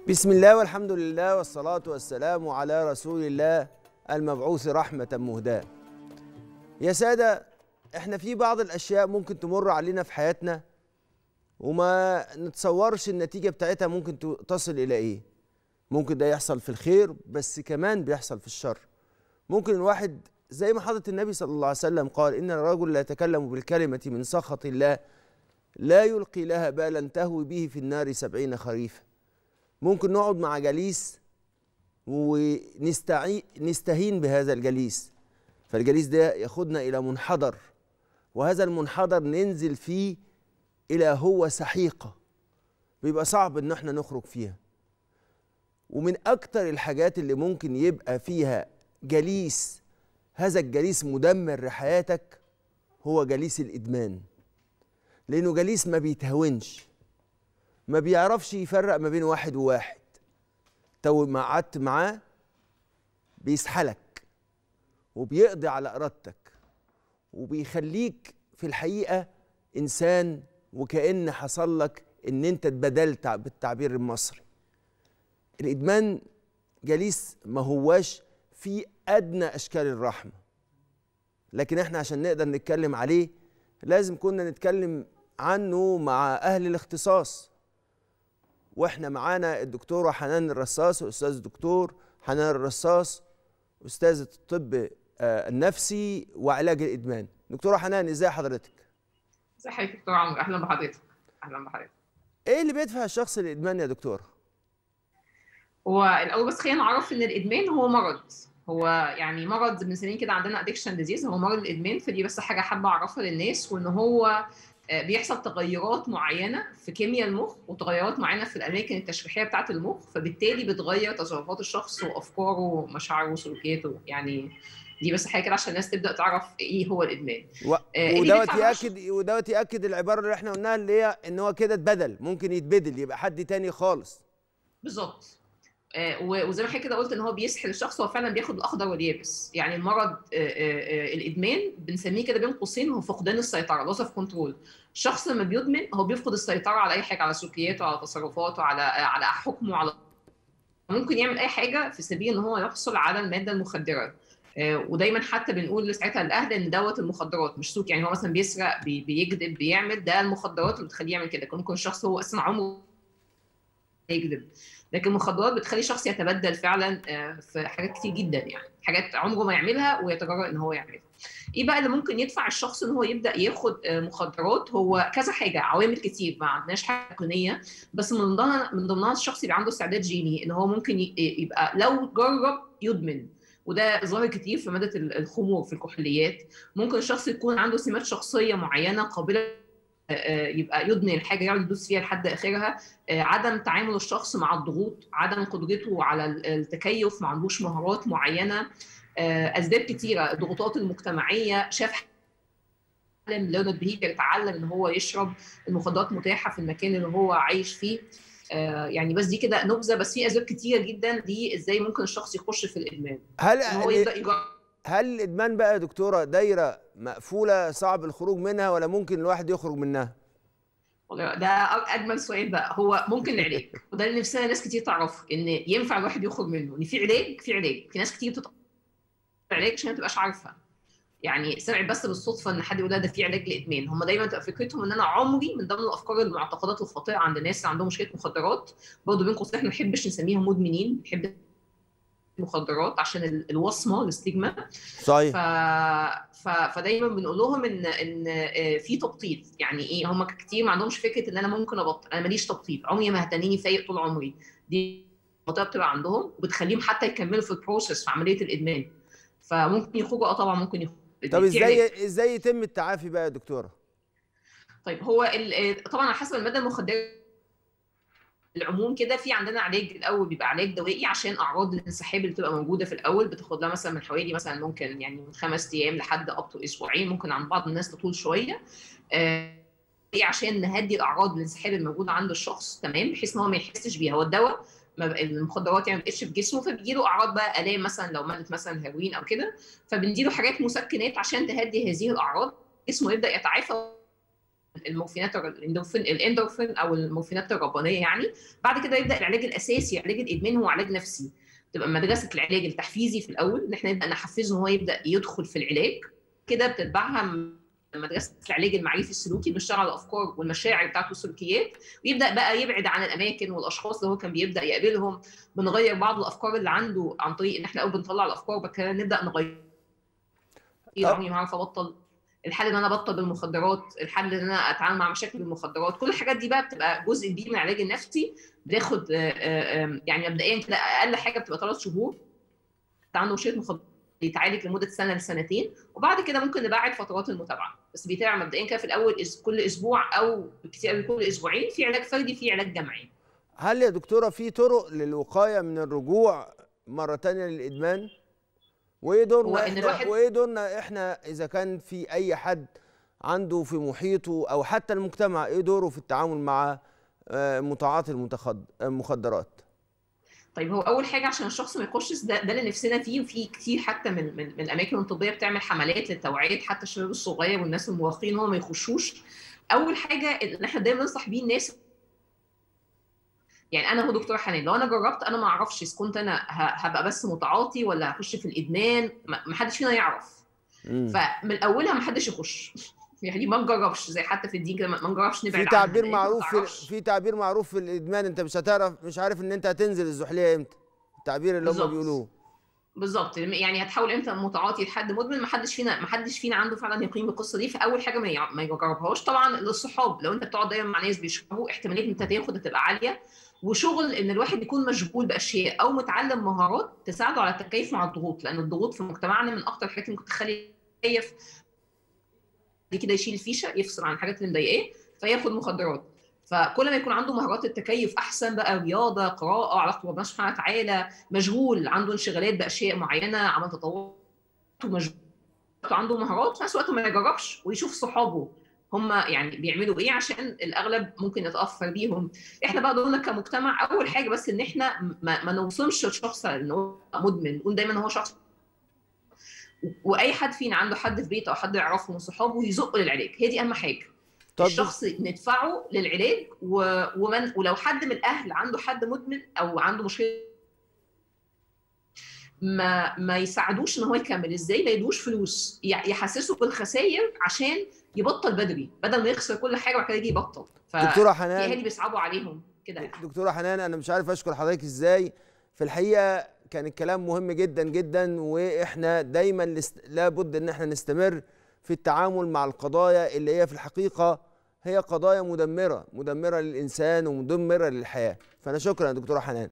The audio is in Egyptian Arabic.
بسم الله والحمد لله والصلاة والسلام على رسول الله المبعوث رحمة مهداة يا سادة احنا في بعض الأشياء ممكن تمر علينا في حياتنا وما نتصورش النتيجة بتاعتها ممكن ت- تصل إلى إيه ممكن ده يحصل في الخير بس كمان بيحصل في الشر ممكن الواحد زي ما حضرة النبي صلى الله عليه وسلم قال إن الرجل لا يتكلم بالكلمة من سخط الله لا يلقي لها بالا تهوي به في النار سبعين خريفا ممكن نقعد مع جليس ونستهين بهذا الجليس فالجليس ده ياخدنا إلى منحدر وهذا المنحدر ننزل فيه إلى هو سحيقة بيبقى صعب إن احنا نخرج فيها ومن أكتر الحاجات اللي ممكن يبقى فيها جليس هذا الجليس مدمر لحياتك هو جليس الإدمان لأنه جليس ما بيتهونش ما بيعرفش يفرق ما بين واحد وواحد تو ما قعدت معاه بيسحلك وبيقضي على إرادتك وبيخليك في الحقيقة إنسان وكأن حصل لك إن أنت اتبدلت بالتعبير المصري الإدمان جليس ما هواش في أدنى أشكال الرحمة لكن إحنا عشان نقدر نتكلم عليه لازم كنا نتكلم عنه مع أهل الاختصاص واحنا معانا الدكتوره حنان الرصاص الاستاذ الدكتور حنان الرصاص استاذه الطب آه، النفسي وعلاج الادمان دكتوره حنان ازاي حضرتك ازي حضرتك دكتور عمرو اهلا بحضرتك اهلا بحضرتك ايه اللي بيدفع الشخص للادمان يا دكتوره هو الاول بس خلينا نعرف ان الادمان هو مرض هو يعني مرض بنسميه كده عندنا ادكشن ديزيز هو مرض الادمان فدي بس حاجه حابه اعرفها للناس وان هو آه، بيحصل تغيرات معينه في كيمياء المخ وتغيرات معينه في الاماكن التشريحيه بتاعه المخ فبالتالي بتغير تصرفات الشخص وافكاره ومشاعره وسلوكياته يعني دي بس حاجه كده عشان الناس تبدا تعرف ايه هو الادمان و... إيه اللي ودوت بيدفع بقى ياكد ودوت ياكد العباره اللي احنا قلناها اللي هي ان هو كده اتبدل ممكن يتبدل يبقى حد تاني خالص بالظبط آه، و- وزي ما حضرتك كده قلت ان هو بيسحل الشخص هو فعلا بياخد الاخضر واليابس يعني المرض آه، آه، آه، الادمان بنسميه كده بين قوسين هو فقدان السيطره لوس اوف كنترول الشخص لما بيدمن هو بيفقد السيطره على اي حاجه على سلوكياته على تصرفاته على آه، على حكمه على ممكن يعمل اي حاجه في سبيل ان هو يحصل على الماده المخدره آه، ودايما حتى بنقول ساعتها للاهل ان دوت المخدرات مش سلوك يعني هو مثلا بيسرق بي- بيكذب بيعمل ده المخدرات اللي بتخليه يعمل كده ممكن الشخص هو اصلا عمره يكذب لكن المخدرات بتخلي الشخص يتبدل فعلا آه، في حاجات كتير جدا يعني حاجات عمره ما يعملها ويتجرأ ان هو يعملها ايه بقى اللي ممكن يدفع الشخص ان هو يبدا ياخد آه، مخدرات هو كذا حاجه عوامل كتير ما عندناش حاجه تقنيه بس من ضمنها من ضمنها الشخص يبقى عنده استعداد جيني ان هو ممكن ي- يبقى لو جرب يدمن وده ظاهر كتير في ماده ال- الخمور في الكحوليات ممكن الشخص يكون عنده سمات شخصيه معينه قابله آه، يبقى يدمن الحاجه يقعد يدوس فيها لحد اخرها آه، عدم تعامل الشخص مع الضغوط عدم قدرته على ال- التكيف ما عندوش مهارات معينه آه، اسباب كتيره الضغوطات المجتمعيه شاف حلم ليونارد بيهيفير اتعلم ان هو يشرب المخدرات متاحه في المكان اللي هو عايش فيه آه، يعني بس دي كده نبذه بس في اسباب كتيره جدا دي ازاي ممكن الشخص يخش في الادمان هل ان هو يبدا يجرب هل الادمان بقى يا دكتوره دايره مقفوله صعب الخروج منها ولا ممكن الواحد يخرج منها والله ده اجمل سؤال بقى هو ممكن العلاج وده اللي نفسنا ناس كتير تعرفه ان ينفع الواحد يخرج منه ان في علاج في علاج في ناس كتير بتتعرض علاج عشان ما تبقاش عارفه يعني سمعت بس بالصدفه ان حد يقول لها ده في علاج للادمان هم دايما تبقى فكرتهم ان انا عمري من ضمن الافكار المعتقدات الخاطئه عند الناس اللي عندهم مشكله مخدرات برضه بين قوسين احنا ما بنحبش نسميهم مدمنين بنحب المخدرات عشان ال- الوصمه الاستجما ف... صحيح ف... فدايما بنقول لهم ان ان آه، في تبطيط يعني ايه هم كتير ما عندهمش فكره ان انا ممكن ابطل انا ماليش تبطيط عمري ما هتنيني فايق طول عمري دي منطقه بتبقى عندهم وبتخليهم حتى يكملوا في البروسيس في عمليه الادمان فممكن يخرجوا اه طبعا ممكن يخرجوا طب في علاج. ازاي ازاي يتم التعافي بقى يا دكتوره طيب هو ال- آه، طبعا على حسب الماده المخدره العموم كده في عندنا علاج الاول بيبقى علاج دوائي عشان اعراض الانسحاب اللي بتبقى موجوده في الاول بتاخد لها مثلا من حوالي مثلا ممكن يعني من خمس ايام لحد اب تو اسبوعين ممكن عند بعض الناس تطول شويه آه، ايه عشان نهدي الاعراض الانسحاب الموجوده عند الشخص تمام بحيث ان هو ما يحسش بيها هو الدواء ما بقى- المخدرات يعني ما بقتش في جسمه فبيجي له اعراض بقى الام مثلا لو مادة مثلا هيروين او كده فبنديله حاجات مسكنات عشان تهدي هذه الاعراض جسمه يبدا يتعافى المورفينات الاندورفين الاندورفين او المورفينات الربانيه يعني بعد كده يبدا العلاج الاساسي علاج الادمان هو علاج نفسي تبقى مدرسه العلاج التحفيزي في الاول ان احنا نبدا نحفزه ان هو يبدا يدخل في العلاج كده بتتبعها مدرسه العلاج المعرفي السلوكي بنشتغل على الافكار والمشاعر بتاعته والسلوكيات ويبدا بقى يبعد عن الاماكن والاشخاص اللي هو كان بيبدا يقابلهم بنغير بعض الافكار اللي عنده عن طريق ان احنا اول بنطلع الافكار وبعد كده نبدا نغير عمري ما اعرف ابطل الحل ان انا ابطل بالمخدرات الحل ان انا اتعامل مع مشاكل المخدرات كل الحاجات دي بقى بتبقى جزء كبير من العلاج النفسي بياخد يعني مبدئيا كده اقل حاجه بتبقى ثلاث شهور عنده مشكله مخدرات يتعالج لمده سنه لسنتين وبعد كده ممكن نبعد فترات المتابعه بس بيتابع مبدئيا كده في الاول كل اسبوع او كتير قوي كل اسبوعين في علاج فردي في علاج جماعي هل يا دكتوره في طرق للوقايه من الرجوع مره ثانيه للادمان وايه دورنا احنا الواحد... وايه دورنا احنا اذا كان في اي حد عنده في محيطه او حتى المجتمع ايه دوره في التعامل مع متعاطي المخدرات طيب هو اول حاجه عشان الشخص ما يخشش ده, ده اللي نفسنا فيه وفي كتير حتى من من, من الاماكن الطبيه بتعمل حملات للتوعيه حتى الشباب الصغير والناس المراهقين هم ما يخشوش اول حاجه ان احنا دايما ننصح بيه الناس يعني انا هو دكتوره حنان لو انا جربت انا ما اعرفش اذا كنت انا هبقى بس متعاطي ولا هخش في الادمان ما حدش فينا يعرف مم. فمن اولها ما حدش يخش يعني ما نجربش زي حتى في الدين كده ما نجربش نبعد في تعبير معروف في, في تعبير معروف في الادمان انت مش هتعرف مش عارف ان انت هتنزل الزحليه امتى التعبير اللي هم بيقولوه بالظبط يعني هتحول امتى متعاطي لحد مدمن ما حدش فينا ما حدش فينا عنده فعلا يقين بالقصه دي فاول حاجه ما ما يجربهاش طبعا للصحاب لو انت بتقعد دايما مع ناس بيشربوا احتماليه ان انت تاخد هتبقى عاليه وشغل ان الواحد يكون مشغول باشياء او متعلم مهارات تساعده على التكيف مع الضغوط لان الضغوط في مجتمعنا من اكتر الحاجات اللي ممكن تخلي يتكيف كده يشيل الفيشه يفصل عن الحاجات اللي مضايقاه فياخد مخدرات فكل ما يكون عنده مهارات التكيف احسن بقى رياضه قراءه علاقته بربنا سبحانه وتعالى مشغول عنده انشغالات باشياء معينه عمل تطور مشغول عنده مهارات في نفس الوقت ما يجربش ويشوف صحابه هم يعني بيعملوا ايه عشان الاغلب ممكن يتاثر بيهم احنا بقى دورنا كمجتمع اول حاجه بس ان احنا ما, ما نوصمش الشخص ان هو مدمن نقول دايما هو شخص واي حد فينا عنده حد في بيته او حد يعرفه من صحابه يزقه للعلاج هي دي اهم حاجه طب الشخص ندفعه للعلاج و... ومن ولو حد من الاهل عنده حد مدمن او عنده مشكله ما ما يساعدوش ان هو يكمل ازاي ما يدوش فلوس يحسسه بالخسائر عشان يبطل بدري بدل ما يخسر كل حاجه وبعد كده يجي يبطل دكتوره حنان الاهالي بيصعبوا عليهم كده دكتوره حنان انا مش عارف اشكر حضرتك ازاي في الحقيقه كان الكلام مهم جدا جدا واحنا دايما لست... لابد ان احنا نستمر في التعامل مع القضايا اللي هي في الحقيقه هي قضايا مدمره مدمره للانسان ومدمره للحياه فانا شكرا يا دكتوره حنان